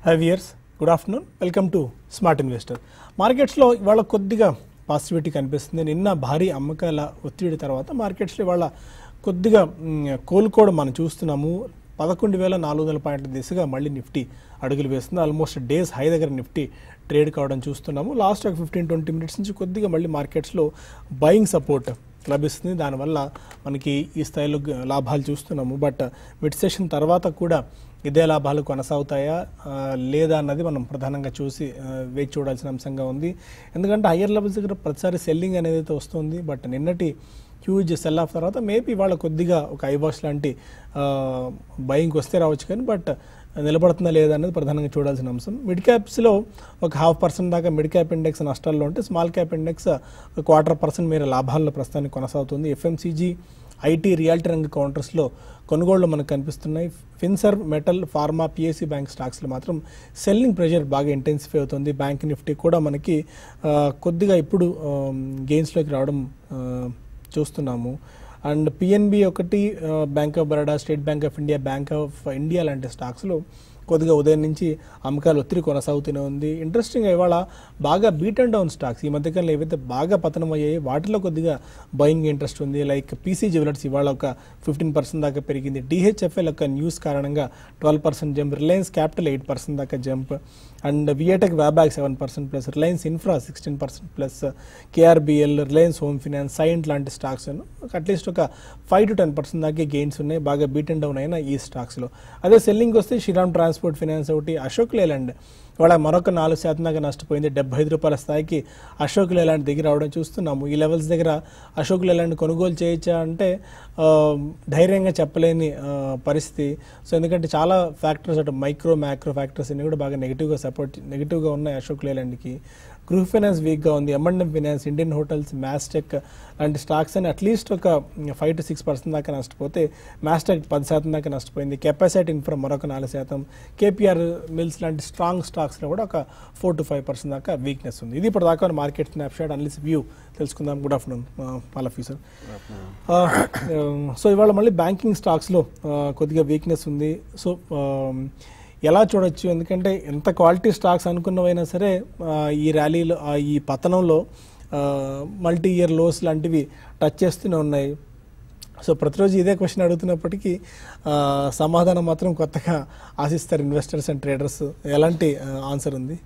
Five years good afternoon welcome to smart investor మార్కెట్స్లో ఇవాళ కొద్దిగా పాజిటివిటీ కనిపిస్తుంది నిన్న భారీ అమ్మకాల ఒత్తిడి తర్వాత మార్కెట్స్లో ఇవాళ కొద్దిగా మ్, కోలుకోవడం మనం చూస్తున్నాము పదకొండు వేల నాలుగు వందల పాయింట్ల దిశగా మళ్ళీ నిఫ్టీ అడుగులు వేస్తుంది ఆల్మోస్ట్ డేస్ హై దగ్గర నిఫ్టీ ట్రేడ్ కావడం చూస్తున్నాము లాస్ట్ ఒక ఫిఫ్టీన్ ట్వంటీ మినిట్స్ నుంచి కొద్దిగా మళ్ళీ మార్కెట్స్లో బయింగ్ సపోర్ట్ లభిస్తుంది దానివల్ల మనకి ఈ స్థాయిలో గ- లాభాలు చూస్తున్నాము బట్ మిడ్ సెషన్ తర్వాత కూడా ఇదే లాభాలు కొనసాగుతాయా ఆ, లేదా అన్నది మనం ప్రధానంగా చూసి ఆ, వేచి చూడాల్సిన అంశంగా ఉంది ఎందుకంటే హయ్యర్ లెవెల్స్ దగ్గర ప్రతిసారి సెల్లింగ్ అనేది అయితే వస్తుంది బట్ నిన్నటి హ్యూజ్ సెల్ ఆఫ్ తర్వాత మేబీ వాళ్ళ కొద్దిగా ఒక ఐవాష్ లాంటి బయింగ్ వస్తే రావచ్చు కానీ బట్ నిలబడుతుందా లేదా అనేది ప్రధానంగా చూడాల్సిన అంశం మిడ్ క్యాప్స్లో ఒక హాఫ్ పర్సెంట్ దాకా మిడ్ క్యాప్ ఇండెక్స్ నష్టాల్లో ఉంటే small cap index quarter percent మేర లాభాల్లో ప్రస్తుతానికి కొనసాగుతుంది ఎఫ్ఎంసీజీ ఐటీ రియాలిటీ రంగ కౌంటర్స్లో కొనుగోళ్లు మనకు కనిపిస్తున్నాయి Finserv metal pharma PSC bank స్టాక్స్లో మాత్రం సెల్లింగ్ ప్రెషర్ బాగా ఇంటెన్సిఫై అవుతుంది బ్యాంక్ నిఫ్టీ కూడా మనకి ఆ, కొద్దిగా ఇప్పుడు గెయిన్స్లోకి రావడం ఆ, చూస్తున్నాము అండ్ పిఎన్బి ఒకటి bank of Baroda state bank of India bank of India లాంటి స్టాక్స్లో కొద్దిగా ఉదయం నుంచి అమ్మకాలు ఒత్తిడి కొనసాగుతూనే ఉంది ఇంట్రెస్టింగ్గా ఇవాళ బాగా బీట్ అండ్ డౌన్ స్టాక్స్ ఈ మధ్యకాలంలో ఏవైతే బాగా పతనం అయ్యాయి వాటిలో కొద్దిగా బయింగ్ ఇంట్రెస్ట్ ఉంది లైక్ పీసీ జ్యువెలర్స్ ఇవాళ ఒక ఫిఫ్టీన్ పర్సెంట్ దాకా పెరిగింది డిహెచ్ఎఫ్ఎల్ ఒక న్యూస్ కారణంగా twelve percent jump Reliance capital eight percent దాకా jump and Viatech Wabag seven percent plus Reliance Infra sixteen percent plus KRBL Reliance home finance Cyient లాంటి stocks at least ఒక five to ten percent దాకా gains ఉన్నాయి బాగా beat and down అయిన ఈ స్టాక్స్లో అదే సెల్లింగ్ వస్తే శ్రీరామ్ ట్రాన్స్పోర్ట్ ఫినాన్స్ ఒకటి అశోక్ లేలాండ్ ఇవాళ మరొక నాలుగు శాతం దాకా నష్టపోయింది డెబ్బై ఐదు రూపాయల స్థాయికి అశోక్ లేలాండ్ దిగి రావడం చూస్తున్నాము ఈ లెవెల్స్ దగ్గర అశోక్ లేలాండ్ కొనుగోలు చేయొచ్చా అంటే ఆ, ధైర్యంగా చెప్పలేని ఆ, పరిస్థితి సో ఎందుకంటే చాలా ఫ్యాక్టర్స్ అటు మైక్రో మ్యాక్రో ఫ్యాక్టర్స్ అన్ని కూడా బాగా నెగిటివ్గా సపోర్ట్ నెగిటివ్గా ఉన్నాయి అశోక్ లేలాండ్కి గృహ ఫైనాన్స్ వీక్గా ఉంది M and M finance Indian hotels Mastek లాంటి స్టాక్స్ అని అట్లీస్ట్ ఒక ఫైవ్ టు సిక్స్ పర్సెంట్ దాకా నష్టపోతే మ్యాస్టెక్ పది శాతం దాకా నష్టపోయింది కెపాసిటీ ఇన్ఫ్రా మరొక నాలుగు శాతం కేపీఆర్ మిల్స్ లాంటి స్ట్రాంగ్ స్టాక్స్లో కూడా ఒక ఫోర్ టు ఫైవ్ పర్సెంట్ దాకా వీక్నెస్ ఉంది ఇది ఇప్పుడు దాకా మార్కెట్ స్నాప్షాట్ అన్లిస్ వ్యూ తెలుసుకుందాం good afternoon all of you sir so ఇవాళ మళ్ళీ బ్యాంకింగ్ స్టాక్స్లో కొద్దిగా వీక్నెస్ ఉంది సో ఎలా చూడొచ్చు ఎందుకంటే ఎంత క్వాలిటీ స్టాక్స్ అనుకున్నవైనా సరే ఆ, ఈ ర్యాలీలో ఆ, ఈ పతనంలో మల్టీ ఇయర్ లోస్ లాంటివి టచ్ చేస్తూనే ఉన్నాయి సో ప్రతిరోజు ఇదే క్వశ్చన్ అడుగుతున్నప్పటికీ ఆ, సమాధానం మాత్రం కొత్తగా ఆశిస్తారు ఇన్వెస్టర్స్ అండ్ ట్రేడర్స్ ఎలాంటి ఆన్సర్ ఉంది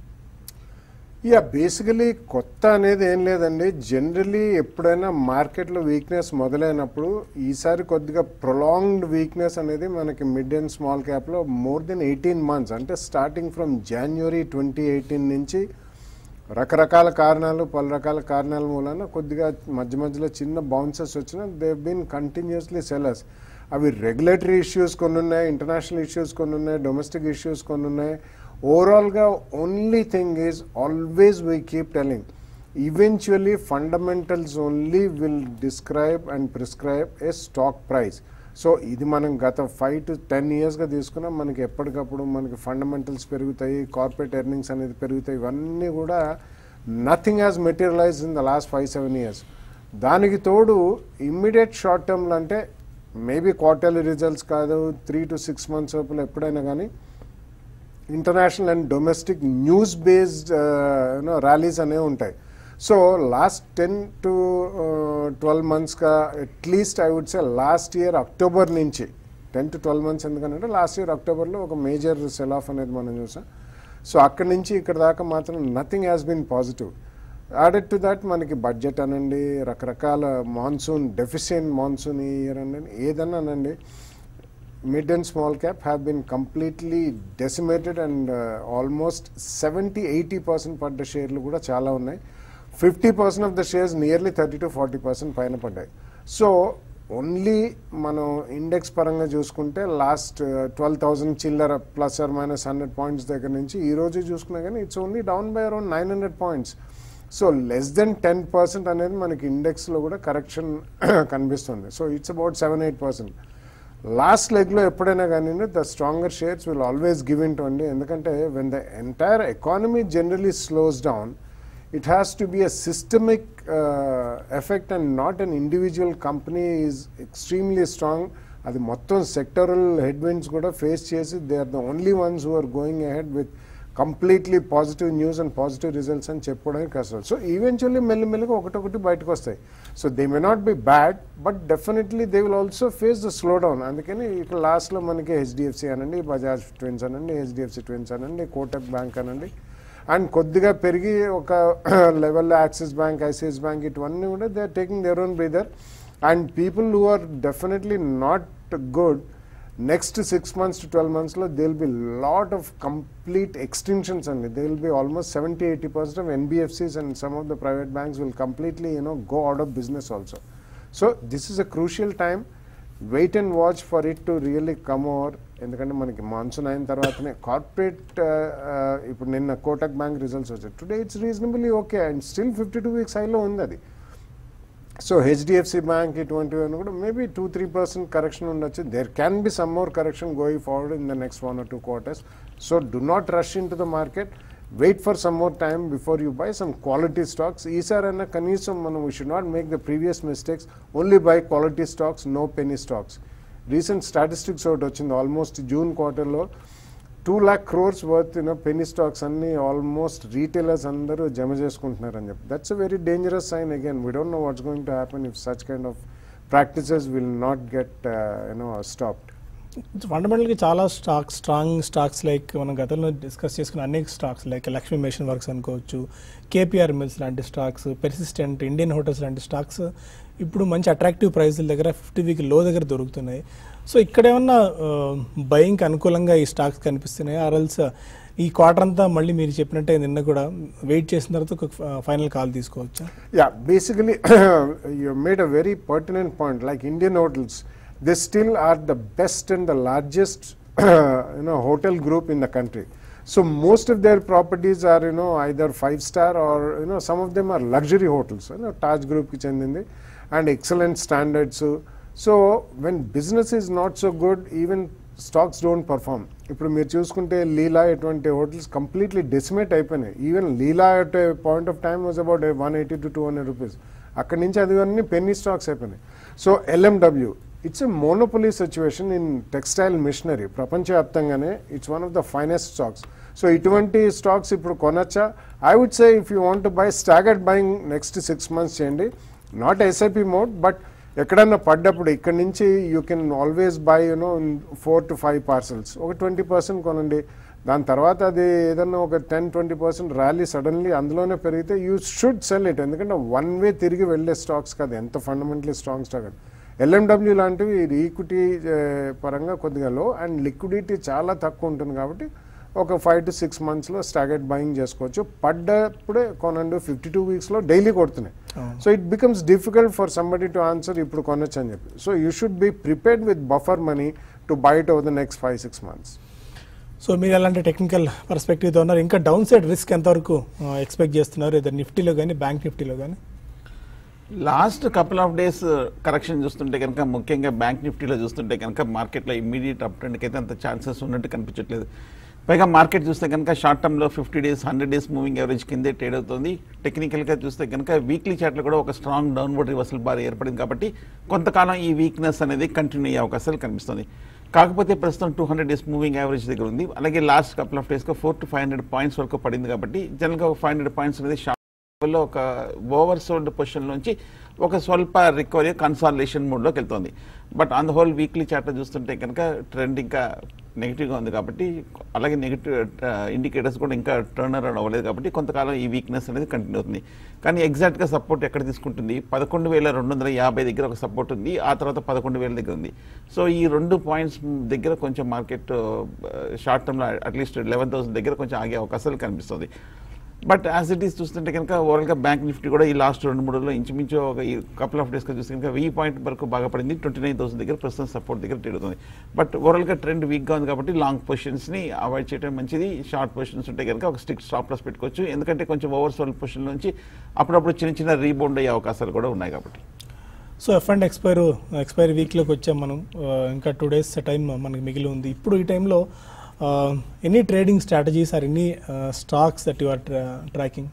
యా బేసికలీ కొత్త అనేది ఏం లేదండి జనరలీ ఎప్పుడైనా మార్కెట్లో వీక్నెస్ మొదలైనప్పుడు ఈసారి కొద్దిగా ప్రొలాంగ్డ్ వీక్నెస్ అనేది మనకి మిడ్ అండ్ స్మాల్ క్యాప్లో మోర్ దెన్ ఎయిటీన్ మంత్స్ అంటే starting from January twenty eighteen నుంచి రకరకాల కారణాలు పలు రకాల కారణాల మూలన కొద్దిగా మధ్య మధ్యలో చిన్న బౌన్సెస్ వచ్చినా దే బీన్ కంటిన్యూస్లీ సెలర్స్ అవి రెగ్యులేటరీ ఇష్యూస్ కొన్ని ఉన్నాయి ఇంటర్నేషనల్ ఇష్యూస్ కొన్ని ఉన్నాయి డొమెస్టిక్ ఇష్యూస్ కొన్ని ఉన్నాయి ఓవరాల్గా only thing is always we keep telling eventually fundamentals only will describe and prescribe a stock price so ఇది మనం గత ఫైవ్ టు టెన్ ఇయర్స్గా తీసుకున్నాం మనకి ఎప్పటికప్పుడు మనకి ఫండమెంటల్స్ పెరుగుతాయి కార్పొరేట్ ఎర్నింగ్స్ అనేది పెరుగుతాయి ఇవన్నీ కూడా nothing has materialize in the last five seven years దానికి తోడు ఇమ్మీడియట్ షార్ట్ టర్మ్లో అంటే మేబీ క్వార్టర్లీ రిజల్ట్స్ కాదు త్రీ టు సిక్స్ మంత్స్ లోపల ఎప్పుడైనా కానీ international and domestic news based you know rallies అనేవి ఉంటాయి so last ten to twelve మంత్స్గా at least I would say last year October నుంచి టెన్ టు ట్వెల్వ్ మంత్స్ ఎందుకంటే లాస్ట్ ఇయర్ అక్టోబర్లో ఒక మేజర్ సెల్ ఆఫ్ అనేది మనం చూసాం సో అక్కడి నుంచి ఇక్కడ దాకా మాత్రం nothing has been positive added to that మనకి బడ్జెట్ అనండి రకరకాల మాన్సూన్ డెఫిషియెంట్ మాన్సూన్ ఈ ఇయర్ అనండి ఏదన్నా అనండి mid and small cap have been completely decimated and uh, almost 70 80 percent పడ్డ షేర్లు కూడా చాలా ఉన్నాయి fifty percent of the shares nearly thirty to forty percent పైన పడ్డాయి సో ఓన్లీ మనం ఇండెక్స్ పరంగా చూసుకుంటే లాస్ట్ ట్వెల్వ్ థౌసండ్ చిల్లర plus or minus hundred points దగ్గర నుంచి ఈ రోజు చూసుకున్నా కానీ it's only down by around nine hundred points so less than ten percent అనేది మనకి ఇండెక్స్లో కూడా కరెక్షన్ కనిపిస్తుంది so it's about seven eight percent last లెగ్లో ఎప్పుడైనా కానీ the stronger shares will always give in to అండి ఎందుకంటే when the entire economy generally slows down it has to be a systemic uh, effect and not an individual company is extremely strong అది మొత్తం sectoral headwinds కూడా face చేసి they are the only ones who are going ahead with completely positive news and positive results అని చెప్పుకోవడానికి కష్టం so eventually మెల్లిమెల్లిగా ఒకటొకటి బయటకు వస్తాయి so they may not be bad but definitely they will also face the slow down అందుకని ఇక్కడ లాస్ట్లో మనకి హెచ్డిఎఫ్సి అనండి బజాజ్ ట్విన్స్ అనండి హెచ్డిఎఫ్సి ట్విన్స్ అనండి కోటక్ బ్యాంక్ అనండి అండ్ కొద్దిగా పెరిగి ఒక లెవెల్లో యాక్సిస్ బ్యాంక్ ఐసిఐస్ బ్యాంక్ ఇటువన్నీ కూడా they are taking their own breather and people who are definitely not good next six months to twelve మంత్స్లో they will be lot of complete extensions అండి they will be almost seventy eighty percent of NBFCs and some of the private banks will completely you know go out of business also so this is a crucial time wait and watch for it to really come over ఎందుకంటే మనకి monsoon అయిన తర్వాతనే corporate ఇప్పుడు నిన్న Kotak bank results వచ్చాయి today it's reasonably okay and still fifty two weeks హైలో ఉంది అది సో హెచ్డిఎఫ్సి బ్యాంక్ ఇటువంటివన్నీ కూడా maybe two three percent correction ఉండొచ్చు there can be some more correction going forward in the next one or two quarters so do not rush into the market wait for some more time before you buy some quality stocks ఈసారైనా కనీసం మనం we should not make the previous mistakes only buy quality stocks no penny stocks recent statistics ఒకటి వచ్చింది almost June క్వార్టర్లో two lakh crores worth you know penny stocks అన్ని almost retailers అందరూ జమ చేసుకుంటున్నారని చెప్పి that's a very dangerous sign again we don't know what's going to happen if such kind of practices will not get you know stopped ఫండమెంటల్గా చాలా stocks strong stocks like మనం గతంలో discuss చేసుకున్న అనేక stocks like Lakshmi machine works అనుకోవచ్చు KPR mills లాంటి stocks persistent Indian hotels లాంటి stocks ఇప్పుడు మంచి అట్రాక్టివ్ ప్రైస్ల దగ్గర ఫిఫ్టీ వీక్ లో దగ్గర దొరుకుతున్నాయి సో ఇక్కడ ఏమన్నా బయింగ్కి అనుకూలంగా ఈ స్టాక్స్ కనిపిస్తున్నాయి ఆర్ఎల్స్ ఈ క్వార్టర్ అంతా మళ్ళీ మీరు చెప్పినట్టే నిన్న కూడా వెయిట్ చేసిన తర్వాత ఒక ఫైనల్ కాల్ తీసుకోవచ్చా Yeah, basically, you made a very pertinent point. Like Indian hotels, they still are the best and the largest, you know, hotel group in the country. So most of their properties are, you know, either five star or, you know, some of them are luxury hotels. You know, Taj Group ki చెందింది and excellent standards. So when business is not so good, even stocks don't perform ఇప్పుడు మీరు చూసుకుంటే లీలా ఎటువంటి hotels completely decimate అయిపోయినాయి even Leela at point of time was about one eighty to two hundred rupees అక్కడి నుంచి అది అన్ని పెన్నీ స్టాక్స్ అయిపోయినాయి so LMW it's a monopoly situation in textile machinery ప్రపంచవ్యాప్తంగానే it's one of the finest stocks so ఇటువంటి stocks ఇప్పుడు కొనొచ్చా I would say if you want buy staggered buying next six months చేయండి not SIP mode but ఎక్కడన్నా పడ్డప్పుడు ఇక్కడ నుంచి you can always buy you know four to five parcels ఒక twenty percent కొనండి దాని తర్వాత అది ఏదన్నా ఒక ten twenty percent rally suddenly అందులోనే పెరిగితే యూ షుడ్ సెల్ ఇట్ ఎందుకంటే వన్ వే తిరిగి వెళ్ళే స్టాక్స్ కాదు ఎంత ఫండమెంటలీ స్ట్రాంగ్ స్టాక్ అది ఎల్ఎండబ్ల్యూ లాంటివి ఇది ఈక్విటీ పరంగా కొద్దిగా లో అండ్ లిక్విడిటీ చాలా తక్కువ ఉంటుంది కాబట్టి ఒక ఫైవ్ టు సిక్స్ మంత్స్లో స్టాగెట్ బయింగ్ చేసుకోవచ్చు పడ్డప్పుడే కొనండి ఫిఫ్టీ టూ వీక్స్లో డైలీ కొడుతున్నాయి so it becomes difficult for somebody to answer ఇప్పుడు కొనొచ్చు అని చెప్పి so you should be prepared with buffer money to bite over the next five six months so మీరు ఎలాంటి టెక్నికల్ పర్స్పెక్టివ్తో ఉన్నారు ఇంకా డౌన్ సైడ్ రిస్క్ ఎంతవరకు ఎక్స్పెక్ట్ చేస్తున్నారు ఏదో నిఫ్టీలో కానీ బ్యాంక్ నిఫ్టీలో కానీ last couple of days correction చూస్తుంటే కనుక ముఖ్యంగా బ్యాంక్ నిఫ్టీలో చూస్తుంటే కనుక మార్కెట్లో ఇమ్మీడియట్ అప్ ట్రెండ్కి అయితే అంత ఛాన్సెస్ ఉన్నట్టు కనిపించట్లేదు పైగా మార్కెట్ చూస్తే కనుక షార్ట్ టర్మ్లో fifty days hundred days moving average కిందే ట్రేడ్ అవుతుంది టెక్నికల్గా చూస్తే కనుక వీక్లీ చార్ట్లో కూడా ఒక స్ట్రాంగ్ డౌన్వర్డ్ రివర్సల్ బార్ ఏర్పడింది కాబట్టి కొంతకాలం ఈ వీక్నెస్ అనేది కంటిన్యూ అయ్యే అవకాశాలు కనిపిస్తుంది కాకపోతే ప్రస్తుతం two hundred days moving average దగ్గర ఉంది అలాగే లాస్ట్ కపుల్ ఆఫ్ డేస్గా four to five hundred points వరకు పడింది కాబట్టి జనరల్గా ఒక ఫైవ్ హండ్రెడ్ పాయింట్స్ అనేది షార్ట్ లో ఒక ఓవర్ సోల్డ్ పొజిషన్ నుంచి ఒక స్వల్ప రికవరీ కన్సాలేషన్ మోడ్లోకి వెళ్తుంది but on the whole weekly chart చూస్తుంటే కనుక ట్రెండ్ ఇంకా నెగిటివ్గా ఉంది కాబట్టి అలాగే నెగిటివ్ ఇండికేటర్స్ కూడా ఇంకా టర్న్ అరౌండ్ అవ్వలేదు కాబట్టి కొంతకాలం ఈ వీక్నెస్ అనేది కంటిన్యూ అవుతుంది కానీ ఎగ్జాక్ట్గా సపోర్ట్ ఎక్కడ తీసుకుంటుంది పదకొండు వేల రెండు వందల యాభై దగ్గర ఒక సపోర్ట్ ఉంది ఆ తర్వాత పదకొండు వేల దగ్గర ఉంది సో ఈ రెండు పాయింట్స్ దగ్గర కొంచెం మార్కెట్ షార్ట్ టర్మ్లో అట్లీస్ట్ లెవెన్ థౌసండ్ దగ్గర కొంచెం ఆగే అవకాశాలు కనిపిస్తుంది బట్ యాజ్ ఇట్ ఈస్ చూస్తుంటే కనుక ఓవరాల్గా బ్యాంక్ నిఫ్టీ కూడా ఈ లాస్ట్ రెండు మూడు రోజుల్లో ఇంచుమించు ఒక ఈ కపుల్ ఆఫ్ డేస్గా చూస్తే కనుక వెయ్యి పాయింట్ వరకు బాగా పడింది ట్వంటీ నైన్ థౌసండ్ దగ్గర ప్రస్తుతం సపోర్ట్ దగ్గర ట్రేడ్ అవుతుంది బట్ ఓవరాల్గా ట్రెండ్ వీక్గా ఉంది కాబట్టి లాంగ్ పొజిషన్స్ని అవాయిడ్ చేయడం మంచిది షార్ట్ పొజిషన్స్ ఉంటే కనుక ఒక స్టిక్ స్టాప్ లాస్ పెట్టుకోవచ్చు ఎందుకంటే కొంచెం ఓవర్ సోల్ పొజిషన్ నుంచి అప్పుడప్పుడు చిన్న చిన్న రీబౌండ్ అయ్యే అవకాశాలు కూడా ఉన్నాయి కాబట్టి so F and expire expiry వీక్లోకి వచ్చాం మనం ఆ, ఇంకా టూ డేస్ టైం మనకి మిగిలి ఉంది ఇప్పుడు ఈ టైంలో any trading strategies or any stocks that you are tracking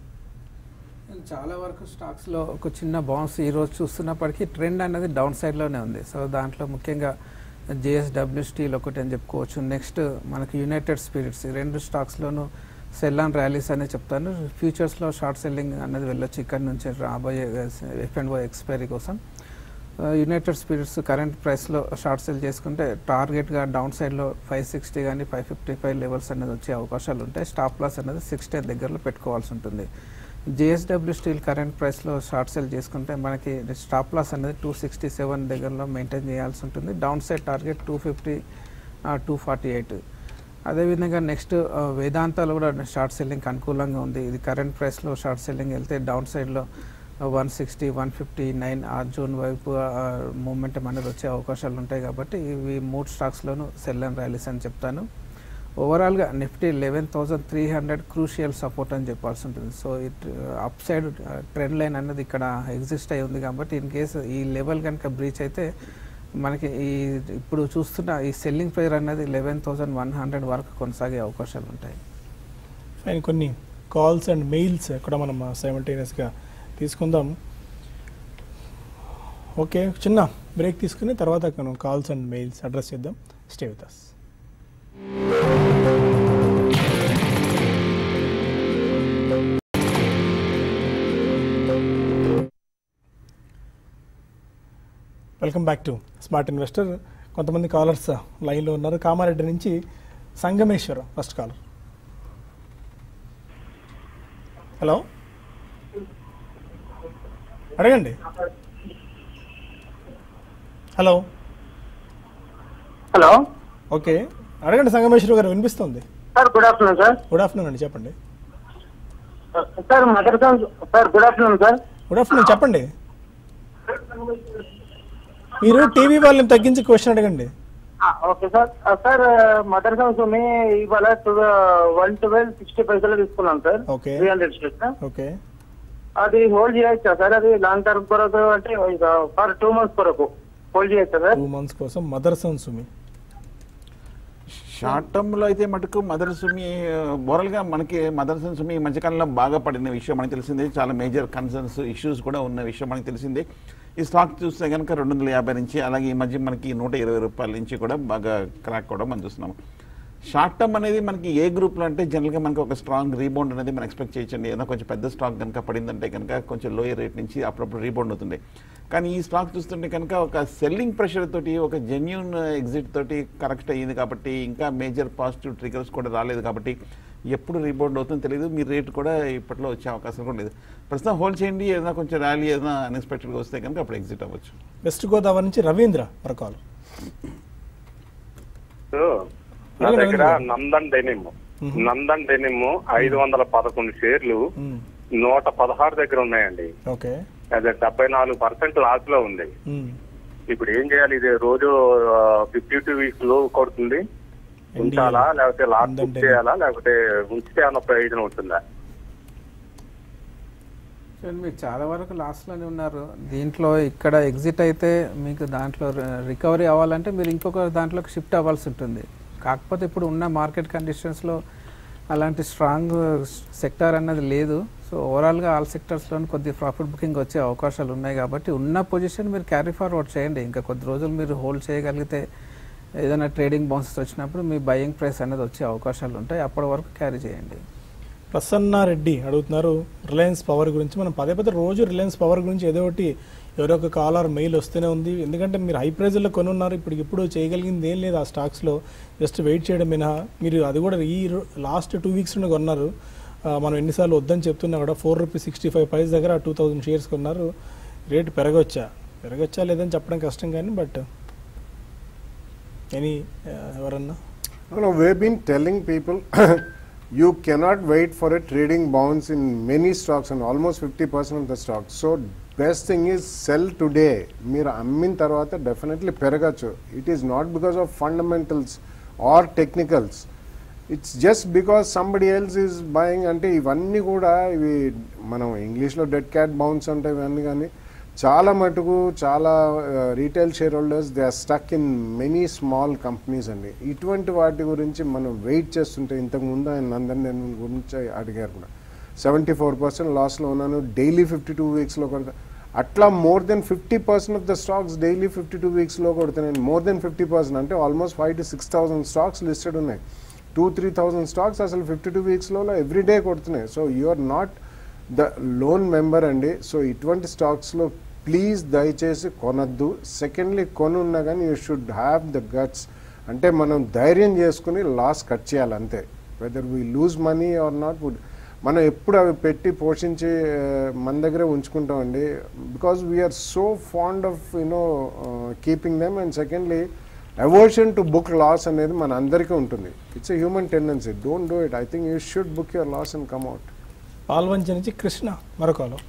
చాలా వరకు స్టాక్స్లో ఒక చిన్న బౌన్స్ ఈ రోజు చూస్తున్నప్పటికీ ట్రెండ్ అనేది డౌన్ సైడ్లోనే ఉంది సో దాంట్లో ముఖ్యంగా జేఎస్డబ్ల్యూ స్టీల్ ఒకటి అని చెప్పుకోవచ్చు నెక్స్ట్ మనకి యునైటెడ్ స్పిరిట్స్ ఈ రెండు స్టాక్స్లోనూ సెల్ అండ్ ర్యాలీస్ అనే చెప్తాను ఫ్యూచర్స్లో షార్ట్ సెల్లింగ్ అనేది వెళ్ళొచ్చు ఇక్కడ నుంచి రాబోయే ఎఫ్ అండ్ ఓ ఎక్స్పైరీ కోసం యునైటెడ్ స్పిరిట్స్ కరెంట్ ప్రైస్లో షార్ట్ సెల్ చేసుకుంటే టార్గెట్గా డౌన్ సైడ్లో ఫైవ్ సిక్స్టీ కానీ ఫైవ్ ఫిఫ్టీ ఫైవ్ లెవెల్స్ అనేది వచ్చే అవకాశాలు ఉంటాయి స్టాప్ లాస్ అనేది సిక్స్టీ దగ్గరలో పెట్టుకోవాల్సి ఉంటుంది జేఎస్డబ్ల్యూ స్టీల్ కరెంట్ ప్రైస్లో షార్ట్ సెల్ చేసుకుంటే మనకి స్టాప్ లాస్ అనేది టూ సిక్స్టీ సెవెన్ దగ్గరలో మెయింటైన్ చేయాల్సి ఉంటుంది down side target two fifty two forty eight అదేవిధంగా నెక్స్ట్ వేదాంతాలు కూడా షార్ట్ సెల్లింగ్ అనుకూలంగా ఉంది ఇది కరెంట్ ప్రైస్లో షార్ట్ సెల్లింగ్ వెళ్తే డౌన్ సైడ్లో one sixty one fifty nine ఆ జూన్ వైపు మూమెంటం అనేది వచ్చే అవకాశాలు ఉంటాయి కాబట్టి ఇవి మూడు స్టాక్స్లోనూ సెల్ అండ్ ర్యాలీస్ అని చెప్తాను ఓవరాల్గా Nifty eleven thousand three hundred crucial support అని చెప్పాల్సి ఉంటుంది so it upside trend line అనేది ఇక్కడ ఎగ్జిస్ట్ అయి ఉంది కాబట్టి ఇన్ కేసు ఈ లెవెల్ కనుక బ్రీచ్ అయితే మనకి ఈ ఇప్పుడు చూస్తున్న ఈ సెల్లింగ్ ప్రేయర్ అనేది లెవెన్ థౌజండ్ వన్ హండ్రెడ్ వరకు కొనసాగే అవకాశాలు ఉంటాయి ఫైన్ కొన్ని కాల్స్ అండ్ మెయిల్స్ కూడా మనం సైమల్టేనియస్గా తీసుకుందాం ఓకే చిన్న బ్రేక్ తీసుకుని తర్వాత మనం కాల్స్ అండ్ మెయిల్స్ అడ్రస్ చేద్దాం stay with us welcome back to smart investor కొంతమంది కాలర్స్ లైన్లో ఉన్నారు కామారెడ్డి నుంచి సంగమేశ్వర ఫస్ట్ కాలర్ హలో అడగండి హలో హలో ఓకే అడగండి సంగమేశ్వర గారు వినిపిస్తుంది sir good afternoon sir good afternoon అండి చెప్పండి sir Motherson sir good afternoon sir good afternoon చెప్పండి మీరు టీవీ వాళ్ళని తగ్గించి క్వశ్చన్ అడగండి ఓకే సార్ సార్ మదర్సన్ సుమి ఇవాళ వన్ ట్వెల్వ్ సిక్స్టీ పైసలు తీసుకున్నాం sir Okay. Three hundred state okay అది హోల్డ్ చేయొచ్చా సార్ అది లాంగ్ టర్మ్ కొరకు అంటే ఫర్ టూ మంత్స్ కొరకు హోల్డ్ చేయొచ్చా సార్ టూ మంత్స్ కోసం మదర్సన్ సుమి షార్ట్ టర్మ్లో అయితే మటుకు మదర్ సుమి ఓవరాల్గా మనకి మదర్ సుమి ఈ మధ్యకాలంలో బాగా పడిన విషయం మనకి తెలిసిందే చాలా మేజర్ కన్సర్న్స్ ఇష్యూస్ కూడా ఉన్న విషయం మనకి తెలిసిందే ఈ స్టాక్ చూస్తే కనుక రెండు వందల యాభై నుంచి అలాగే ఈ మధ్య మనకి నూట ఇరవై రూపాయల నుంచి కూడా బాగా క్రాక్ కూడా మనం చూస్తున్నాం షార్ట్ టర్మ్ అనేది మనకి ఏ గ్రూప్లో అంటే జనరల్గా మనకి ఒక స్ట్రాంగ్ రీబౌండ్ అనేది మనం ఎక్స్పెక్ట్ చేయొచ్చండి ఏదైనా కొంచెం పెద్ద స్టాక్ కనుక పడిందంటే కనుక కొంచెం లోయర్ రేట్ నుంచి అప్పుడప్పుడు రీబౌండ్ అవుతుంది కానీ ఈ స్టాక్ చూస్తుంటే కనుక ఒక సెల్లింగ్ ప్రెషర్ తోటి ఒక జెన్యున్ ఎగ్జిట్ తోటి కరెక్ట్ అయ్యింది కాబట్టి ఇంకా మేజర్ పాజిటివ్ ట్రిగర్స్ కూడా రాలేదు కాబట్టి ఎప్పుడు రీబౌండ్ అవుతుందో తెలియదు మీ రేట్ కూడా ఇప్పట్లో వచ్చే అవకాశం కూడా లేదు ప్రస్తుతం హోల్డ్ చేయండి ఏదైనా కొంచెం ర్యాలీ ఏదైనా అన్ఎక్స్పెక్టెడ్గా వస్తే కనుక అప్పుడు ఎగ్జిట్ అవ్వచ్చు వెస్ట్ గోదావరి నుంచి రవీంద్ర మరో కాల్ నా అలాగే దగ్గర రవీంద్ర. నందన్ డెనిమ్ మ్మ్. నందన్ డెనిమ్ ఐదు వందల పదకొండు షేర్లు మ్మ్. నూట పదహారు దగ్గర ఉన్నాయండి ఓకే అదే డెబ్బై నాలుగు పర్సెంట్ లాస్ లో ఉంది మ్మ్. ఇప్పుడు ఏం చేయాలి ఇది రోజు ఫిఫ్టీ టూ వీక్స్ లో కొడుతుంది ఉంచాలా లేకపోతే లాస్ నందన్ బుక్ డెనిమ్. చేయాలా లేకపోతే ఉంచితే అన్న ప్రయోజనం ఉంటుందా చూడండి మీరు చాలా వరకు లాస్ట్లోనే ఉన్నారు దీంట్లో ఇక్కడ ఎగ్జిట్ అయితే మీకు దాంట్లో రికవరీ అవ్వాలంటే మీరు ఇంకొక దాంట్లోకి షిఫ్ట్ అవ్వాల్సి ఉంటుంది కాకపోతే ఇప్పుడు ఉన్న మార్కెట్ కండిషన్స్లో అలాంటి స్ట్రాంగ్ సెక్టార్ అన్నది లేదు సో ఓవరాల్గా ఆల్ సెక్టర్స్లో కొద్ది ప్రాఫిట్ బుకింగ్ వచ్చే అవకాశాలు ఉన్నాయి కాబట్టి ఉన్న పొజిషన్ మీరు క్యారీ ఫార్వర్డ్ చేయండి ఇంకా కొద్ది రోజులు మీరు హోల్డ్ చేయగలిగితే ఏదైనా ట్రేడింగ్ బౌన్సెస్ వచ్చినప్పుడు మీ బయింగ్ ప్రైస్ అనేది వచ్చే అవకాశాలు ఉంటాయి అప్పటి వరకు క్యారీ చేయండి ప్రసన్నారెడ్డి అడుగుతున్నారు రిలయన్స్ పవర్ గురించి మనం పదే పదే రోజు రిలయన్స్ పవర్ గురించి ఏదో ఒకటి ఎవరో ఒక కాల్ ఆర్ మెయిల్ వస్తూనే ఉంది ఎందుకంటే మీరు హై ప్రైజ్లో కొనున్నారు ఇప్పుడు ఇప్పుడు చేయగలిగింది ఏం లేదు ఆ స్టాక్స్లో జస్ట్ వెయిట్ చేయడం మినహా మీరు అది కూడా ఈ లాస్ట్ టూ వీక్స్ నుండి కొన్నారు ఆ, మనం ఎన్నిసార్లు వద్దని చెప్తున్నా కూడా four rupees sixty five price దగ్గర టూ థౌజండ్ షేర్స్ కొన్నారు రేటు పెరగొచ్చా పెరగొచ్చా లేదని చెప్పడం కష్టం కానీ బట్ ఎనీ ఎవరన్నా No, no, we've been telling people you cannot wait for a trading bounce in many stocks and almost 50% of the stocks. So best thing is sell today. మీరు అమ్మిన తర్వాత డెఫినెట్లీ పెరగచ్చు it is not because of fundamentals or technicals it's just because somebody else is buying అంటే ఇవన్నీ కూడా ఇవి మనం ఇంగ్లీష్లో డెడ్ క్యాట్ బౌన్స్ అంటే ఇవన్నీ కానీ చాలా మటుకు చాలా retail share holders they are stuck in many small companies అండి ఇటువంటి వాటి గురించి మనం వెయిట్ చేస్తుంటే ఇంతకుముందు ఆయన నందన్ నేను గురించి అడిగారు కూడా సెవెంటీ ఫోర్ పర్సెంట్ లాస్లో ఉన్నాను డైలీ ఫిఫ్టీ టూ వీక్స్లో కొడతా అట్లా more than fifty percent of the stocks daily fifty two వీక్స్లో కొడుతున్నాను మోర్ దెన్ ఫిఫ్టీ పర్సెంట్ అంటే almost five to six thousand stocks listed ఉన్నాయి టూ త్రీ థౌజండ్ స్టాక్స్ అసలు fifty two వీక్స్లో ఎవ్రీ డే కొడుతున్నాయి so you are not the lone member అండి so ఇటువంటి స్టాక్స్లో ప్లీజ్ దయచేసి కొనద్దు సెకండ్లీ కొనున్నా కానీ you should have the guts అంటే మనం ధైర్యం చేసుకుని లాస్ కట్ చేయాలి అంతే weather we lose money or not would మనం ఎప్పుడు అవి పెట్టి పోషించి ఆ, మన దగ్గరే ఉంచుకుంటామండి because we are so fond of you know keeping them and secondly aversion to book loss అనేది మన అందరికీ ఉంటుంది it's a human tendency don't do it I think you should book your loss and come out Palvancha నుంచి కృష్ణ మరొకలో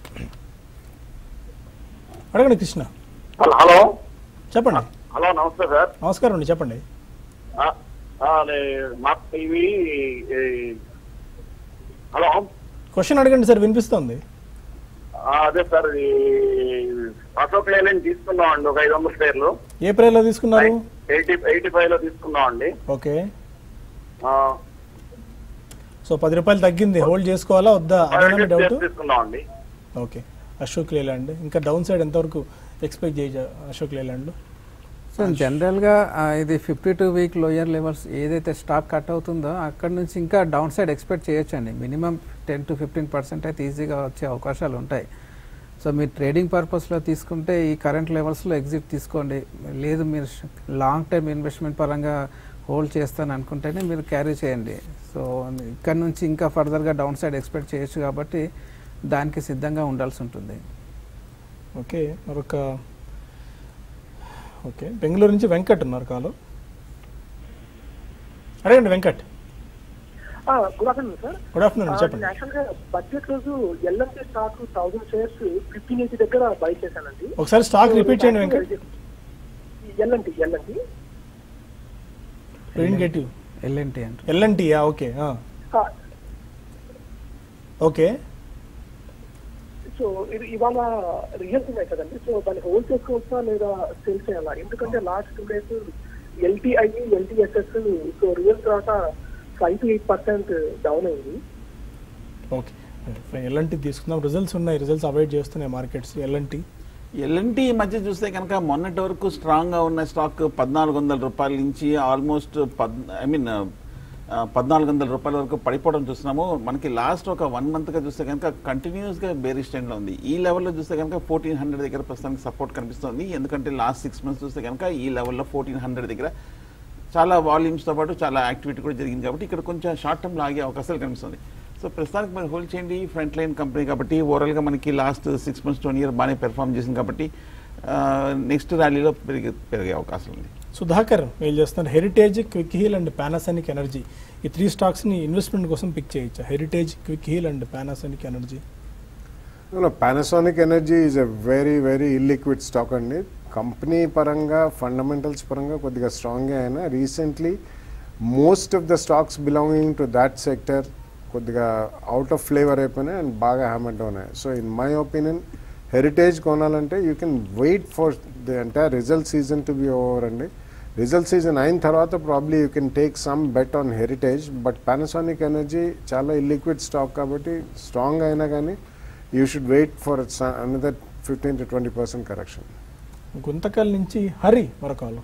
అడగండి Krishna hello చెప్పండి hello నమస్తే sir నమస్కారం అండి చెప్పండి ఆ, ఆ, నే- మాకు ఇవి ఈ, హలో క్వశ్చన్ అడగండి సార్ వినిపిస్తోంది ఆ, అదే సార్ ఈ అశోక్ లేలని తీసుకున్నాం అండి ఒక ఐదు వందల షేర్లు ఏ ప్రైస్లో తీసుకున్నారు ఎయిటీ ఎయిటీ ఫైవ్ లో తీసుకున్నాం అండి ఓకే ఆ, సో పది రూపాయలు తగ్గింది హోల్డ్ చేసుకోవాలా వద్దా అదేనా మీ డౌట్ తీసుకున్నాం అండి ఓకే అశోక్ లేలాండ్ ఇంకా డౌన్ సైడ్ ఎంతవరకు ఎక్స్పెక్ట్ చేయొచ్చు అశోక్ లేలాండ్ సో జనరల్గా ఆ, ఇది fifty two week lower levels ఏదైతే స్టాక్ కట్ అవుతుందో అక్కడ నుంచి ఇంకా డౌన్ సైడ్ ఎక్స్పెక్ట్ చేయొచ్చండి minimum ten to fifteen percent అయితే ఈజీగా వచ్చే అవకాశాలు ఉంటాయి సో మీరు ట్రేడింగ్ పర్పస్లో తీసుకుంటే ఈ కరెంట్ లెవెల్స్లో ఎగ్జిట్ తీసుకోండి లేదు మీరు లాంగ్ టర్మ్ ఇన్వెస్ట్మెంట్ పరంగా హోల్డ్ చేస్తాను అనుకుంటేనే మీరు క్యారీ చేయండి సో ఇక్కడ నుంచి ఇంకా ఫర్దర్గా డౌన్ సైడ్ ఎక్స్పెక్ట్ చేయొచ్చు కాబట్టి దానికి సిద్ధంగా ఉండాల్సి ఉంటుంది ఓకే మరొక ఓకే బెంగళూరు నుంచి వెంకట్ ఉన్నారు కాలు అడగండి Venkat good afternoon sir good afternoon చెప్పండి యాక్చువల్ గా బడ్జెట్ రోజు LMC stock thousand shares fifteen eighty దగ్గర బై చేశానండి ఒకసారి స్టాక్ రిపీట్ చేయండి Venkat L&T L&T get you L&T అంటే ఎల్ఎన్టీయా ఓకే ఓకే సో ఇది ఇవాళ రిజల్ట్స్ ఉన్నాయి కదండి సో దాన్ని హోల్డ్ చేసుకోవచ్చా లేదా సేల్ చేయాలా ఎందుకంటే last two days LTI LTSS so results తర్వాత five to eight percent down అయింది ఓకే ఎల్ఎన్టీ తీసుకుందాం రిజల్ట్స్ ఉన్నాయి రిజల్ట్స్ అవాయిడ్ చేస్తున్నాయి మార్కెట్స్ ఎల్ఎన్టీ ఎల్ఎన్టీ ఈ మధ్య చూస్తే కనుక మొన్నటి వరకు స్ట్రాంగ్గా ఉన్న స్టాక్ పద్నాలుగు వందల రూపాయల నుంచి ఆల్మోస్ట్ పద్ ఐ మీన్ పద్నాలుగు వందల రూపాయల వరకు పడిపోవడం చూస్తున్నాము మనకి లాస్ట్ ఒక వన్ మంత్గా చూస్తే కనుక కంటిన్యూస్గా బేరీ స్టాండ్లో ఉంది ఈ లెవెల్లో చూస్తే కనుక ఫోర్టీన్ హండ్రెడ్ దగ్గర ప్రస్తుతానికి సపోర్ట్ కనిపిస్తుంది ఎందుకంటే లాస్ట్ సిక్స్ మంత్స్ చూస్తే కనుక ఈ లెవెల్లో ఫోర్టీన్ హండ్రెడ్ దగ్గర చాలా వాల్యూమ్స్తో పాటు చాలా యాక్టివిటీ కూడా జరిగింది కాబట్టి ఇక్కడ కొంచెం షార్ట్ టర్మ్ లాగే అవకాశాలు కనిపిస్తుంది సో ప్రస్తుతానికి మరి హోల్డ్ చేయండి ఫ్రంట్ లైన్ కంపెనీ కాబట్టి ఓవరాల్గా మనకి last six months one year బాగానే పెర్ఫామ్ చేసింది కాబట్టి నెక్స్ట్ ర్యాలీలో పెరిగే పెరిగే అవకాశం ఉంది సుధాకర్ వీళ్ళు చేస్తున్నారు Heritage Quick Heal and Panasonic Energy ఈ త్రీ స్టాక్స్ని ఇన్వెస్ట్మెంట్ కోసం పిక్ చేయొచ్చా Heritage Quick Heal and Panasonic Energy Panasonic Energy is a very very illiquid stock అండి కంపెనీ పరంగా ఫండమెంటల్స్ పరంగా కొద్దిగా స్ట్రాంగ్గా అయినా recently most of the stocks belonging to that sector కొద్దిగా అవుట్ ఆఫ్ ఫ్లేవర్ అయిపోయినాయి అండ్ బాగా హ్యామెంట్ ఉన్నాయి so in my opinion Heritage కొనాలంటే you can wait for the entire result season to be over అండి రిజల్ట్ సీజన్ అయిన తర్వాత probably you can take some bet on Heritage but Panasonic Energy చాలా illiquid stock కాబట్టి strong అయినా కానీ you should wait for another fifteen to twenty percent correction Guntakal నుంచి హరి మరొకలు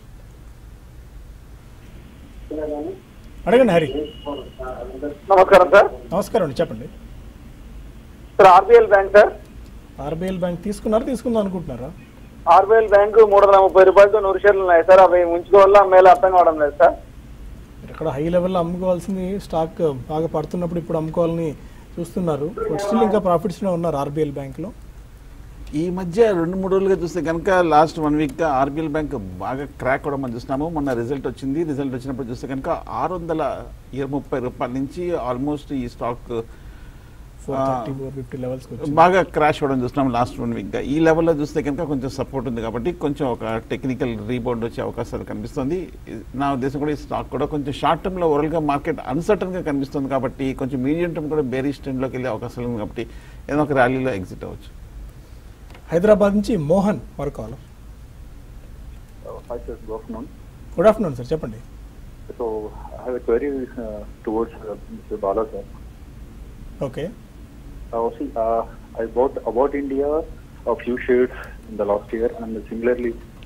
అడగండి హరి నమస్కారం సార్ నమస్కారం అండి చెప్పండి sir RBL bank sir RBL bank తీసుకున్నారా తీసుకుందాం అనుకుంటున్నారా ఆర్బిఎల్ బ్యాంక్ మూడు వందల ముప్పై రూపాయలతో నూరు షేర్లు ఉన్నాయి సార్ అవి ఉంచుకోవాలా అమ్మేలా అర్థం కావడం లేదు సార్ ఇక్కడ హై లెవెల్లో అమ్ముకోవాల్సింది స్టాక్ బాగా పడుతున్నప్పుడు ఇప్పుడు అమ్ముకోవాలని చూస్తున్నారు బట్ స్టిల్ ఇంకా ప్రాఫిట్స్లో ఉన్నారు ఆర్బీఎల్ బ్యాంక్లో ఈ మధ్య రెండు మూడు రోజులుగా చూస్తే కనుక లాస్ట్ వన్ వీక్గా ఆర్బీఎల్ బ్యాంక్ బాగా క్రాక్ కూడా మనం చూస్తున్నాము మొన్న రిజల్ట్ వచ్చింది రిజల్ట్ వచ్చినప్పుడు చూస్తే కనుక ఆరు వందల ఇరవై ముప్పై రూపాయల నుంచి ఆల్మోస్ట్ ఈ stock four thirty four fifty లెవెల్స్కి వచ్చింది బాగా క్రాష్ అవ్వడం చూస్తున్నాం లాస్ట్ వన్ వీక్గా ఈ లెవెల్లో చూస్తే కనుక కొంచెం సపోర్ట్ ఉంది కాబట్టి కొంచెం ఒక టెక్నికల్ రీబౌండ్ వచ్చే అవకాశాలు కనిపిస్తుంది నా ఉద్దేశం కూడా ఈ స్టాక్ కూడా కొంచెం షార్ట్ టర్మ్లో ఓవరాల్గా మార్కెట్ అన్సర్టన్గా కనిపిస్తుంది కాబట్టి కొంచెం మీడియం టర్మ్ కూడా బేరీ స్టాండ్లోకి వెళ్ళే అవకాశాలు ఉంది కాబట్టి ఏదో ఒక ర్యాలీలో ఎగ్జిట్ అవ్వచ్చు హైదరాబాద్ నుంచి మోహన్ మరొకలు Hi, sir. Good afternoon. Good afternoon sir చెప్పండి So I have a query uh, towards uh, Mr. Bala, sir. Okay Uh, see, uh, I bought about India a few shares in the last year, and similarly,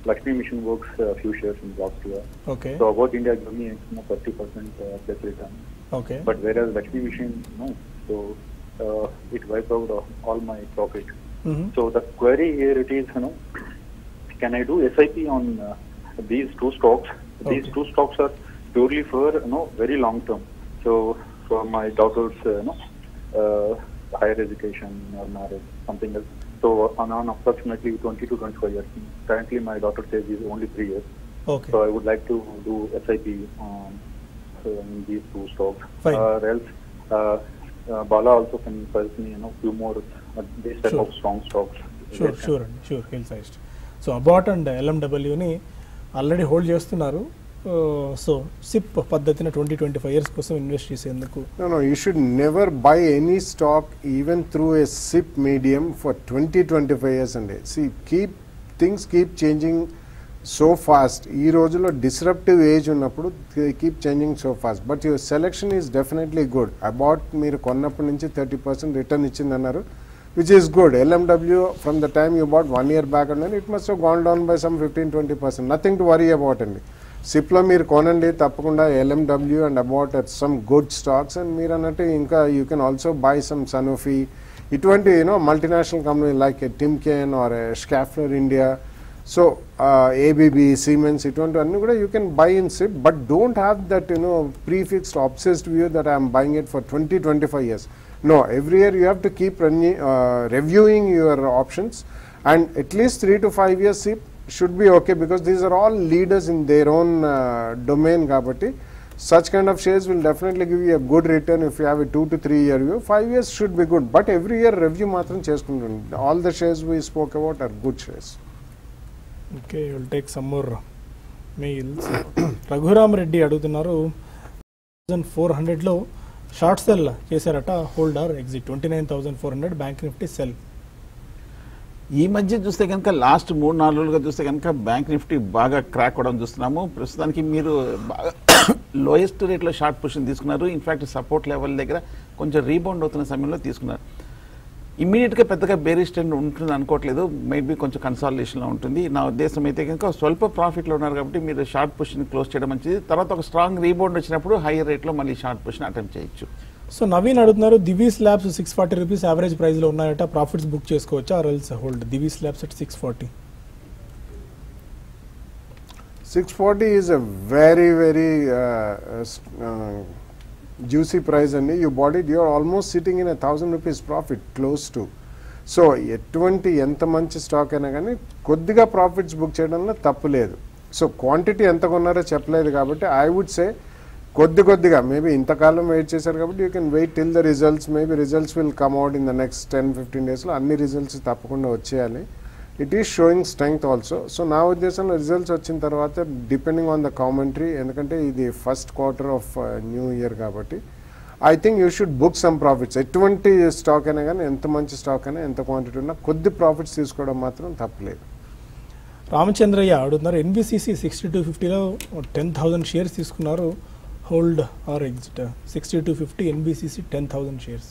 Lakshmi Mission Works uh, few shares in last year. Okay So about India give me you know, 30% uh, plus return. Okay But whereas Lakshmi Mission, no. So uh, it wiped out uh, all my profit. So the query here it is, you know, can I do SIP on uh, these two stocks? These Okay. two stocks are purely for you know very long term. So for my daughter's uh, you know uh, higher education or marriage, something else. So on, on approximately 20 to 25 years. Currently, my daughter's age is only three years. Okay So I would like to do SIP on uh, in these two stocks. Fine. Uh, or else, uh, uh, Bala also can help me, you know, few more uh, this type Sure. of strong stocks. Sure sure అండి sure హిల్ సైస్ట్ so Abbott and ఎల్ఎండబ్ల్యూని already hold చేస్తున్నారు so SIP పద్ధతిన twenty twenty five years కోసం invest చేసేందుకు No, no, you should never buy any stock even through a SIP medium for 20, 25 years and See, keep things keep changing so fast. ఈ రోజుల్లో disruptive age ఉన్నప్పుడు keep changing so fast but your selection is definitely good about మీరు కొన్నప్పటి నుంచి thirty percent return ఇచ్చిందన్నారు which is good LMW from the time you bought one year back and it must gone down by some fifteen twenty percent nothing to worry about అండి సిప్లో మీరు కొనండి తప్పకుండా LMW and about at some good stocks and మీరు అన్నట్టు ఇంకా you can also by some Sanofi ఇటువంటి you know multinational company like Timken or Schaeffler India so ABB Siemens ఇటువంటివన్నీ కూడా you can buy in SIP but don't have that you know prefixed obsessed view that I'm buying it for twenty twenty five years no every year you have to keep reviewing your options and at least three to five years SIP should be okay because these are all leaders in their own uh, domain kabatti such kind of shares will definitely give you a good return if you have a two to three year view five years should be good but every year review matram chestuntundi all the shares we spoke about are good shares okay will take some more mails Raghuram Reddy అడుగుతున్నారు thousand four హండ్రెడ్లో short sell చేశారట holder exit twenty nine thousand four hundred bank Nifty sell ఈ మధ్య చూస్తే కనుక last మూడు నాలుగు రోజులుగా చూస్తే కనుక బ్యాంక్ నిఫ్టీ బాగా క్రాక్ అవడం చూస్తున్నాము ప్రస్తుతానికి మీరు బాగా లోయెస్ట్ రేట్లో షార్ట్ పొజిషన్ తీసుకున్నారు ఇన్ఫాక్ట్ సపోర్ట్ లెవెల్ దగ్గర కొంచెం రీబౌండ్ అవుతున్న సమయంలో తీసుకున్నారు ఇమ్మీడియట్గా పెద్దగా బేరిష్ ట్రెండ్ ఉంటుంది అనుకోవట్లేదు మేబీ కొంచెం కన్సాలిడేషన్లో ఉంటుంది నా ఉద్దేశం అయితే కనుక స్వల్ప ప్రాఫిట్లో ఉన్నారు కాబట్టి మీరు షార్ట్ పొజిషన్ క్లోజ్ చేయడం మంచిది తర్వాత ఒక స్ట్రాంగ్ రీబౌండ్ వచ్చినప్పుడు హైయర్ రేట్లో మళ్ళీ షార్ట్ పొజిషన్ అటెంప్ట్ చేయొచ్చు సో నవీన్ అడుగుతున్నారు Divi's labs six forty rupees average ప్రైస్లో ఉన్నాయట ప్రాఫిట్స్ బుక్ చేసుకోవచ్చా or else hold Divi's labs at six forty 640 is a very very uh, uh, s- uh, juicy price and you bought it you're almost sitting in a thousand rupees profit close to so ఎటువంటి ఎంత మంచి stock అయినా కానీ కొద్దిగా profits book చేయడంలో తప్పు లేదు so quantity ఎంత కొన్నారో చెప్పలేదు కాబట్టి ఐ వుడ్ సే కొద్ది కొద్దిగా మేబీ ఇంతకాలం వెయిట్ చేశారు కాబట్టి you can wait till the results maybe results will come out in the next ten fifteen డేస్లో అన్ని రిజల్ట్స్ తప్పకుండా వచ్చేయాలి it is showing strength also so నా ఉద్దేశంలో రిజల్ట్స్ వచ్చిన తర్వాత డిపెండింగ్ ఆన్ ద కామెంటరీ ఎందుకంటే ఇది first quarter of new year కాబట్టి I think you should book some profits ఎటువంటి స్టాక్ అయినా కానీ ఎంత మంచి స్టాక్ అయినా ఎంత క్వాంటిటీ ఉన్నా కొద్ది ప్రాఫిట్స్ తీసుకోవడం మాత్రం తప్పలేదు రామచంద్రయ్య అడుగుతున్నారు ఎన్బిసిసి సిక్స్టీ టూ ఫిఫ్టీలో టెన్ థౌసండ్ షేర్స్ తీసుకున్నారు hold or exit sixty two fifty NBCC ten thousand shares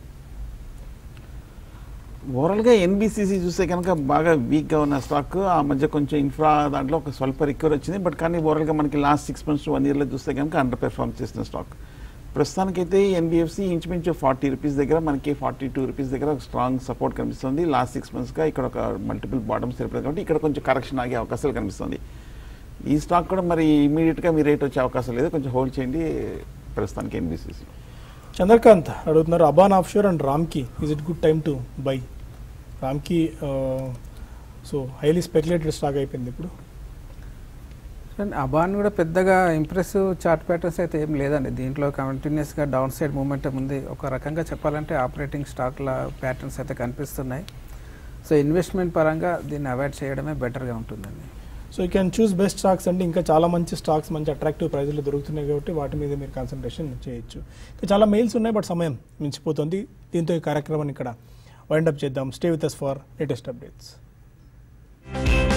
ఓవరాల్గా ఎన్బిసిసి చూస్తే కనుక బాగా వీక్గా ఉన్న స్టాక్ ఆ మధ్య కొంచెం ఇన్ఫ్రా దాంట్లో ఒక స్వల్ప రికవర్ వచ్చింది బట్ కానీ ఓవరాల్గా మనకి లాస్ట్ సిక్స్ మంత్స్ వన్ ఇయర్లో చూస్తే కనుక అండర్ పెర్ఫార్మ్ చేసిన స్టాక్ ప్రస్తుతానికైతే ఎన్బిఎఫ్సి ఇంచుమించు ఫార్టీ రూపీస్ దగ్గర మనకి ఫార్టీ టూ రూపీస్ దగ్గర ఒక స్ట్రాంగ్ సపోర్ట్ కనిపిస్తుంది లాస్ట్ సిక్స్ మంత్స్గా ఇక్కడ ఒక మల్టిపుల్ బాటమ్స్ ఏర్పడింది కాబట్టి ఇక్కడ కొంచెం కరెక్షన్ ఆగే అవకాశాలు కనిపిస్తుంది ఈ స్టాక్ కూడా మరి ఇమీడియట్గా మీ రేట్ వచ్చే అవకాశం లేదు కొంచెం హోల్డ్ చేయండి ప్రస్తుతానికి ఎన్బిసిసి చంద్రకాంత్ అడుగుతున్నారు Aban offshore and Ramky is it good time to buy Ramky so highly speculated stock అయిపోయింది ఇప్పుడు అండ్ అబాన్ కూడా పెద్దగా ఇంప్రెసివ్ చార్ట్ ప్యాటర్న్స్ అయితే ఏం లేదండి దీంట్లో కంటిన్యూస్గా డౌన్ సైడ్ మూమెంటం ఉంది ఒక రకంగా చెప్పాలంటే ఆపరేటింగ్ స్టాక్ల ప్యాటర్న్స్ అయితే కనిపిస్తున్నాయి సో ఇన్వెస్ట్మెంట్ పరంగా దీన్ని అవాయిడ్ చేయడమే బెటర్గా ఉంటుందండి so you can choose best stocks అంటే ఇంకా చాలా మంచి స్టాక్స్ మంచి అట్రాక్టివ్ ప్రైజ్లో దొరుకుతున్నాయి కాబట్టి వాటి మీద మీరు కాన్సన్ట్రేషన్ చేయొచ్చు ఇంకా చాలా మెయిల్స్ ఉన్నాయి బట్ సమయం మించిపోతుంది దీంతో ఈ కార్యక్రమాన్ని ఇక్కడ వైండప్ చేద్దాం stay with us for latest updates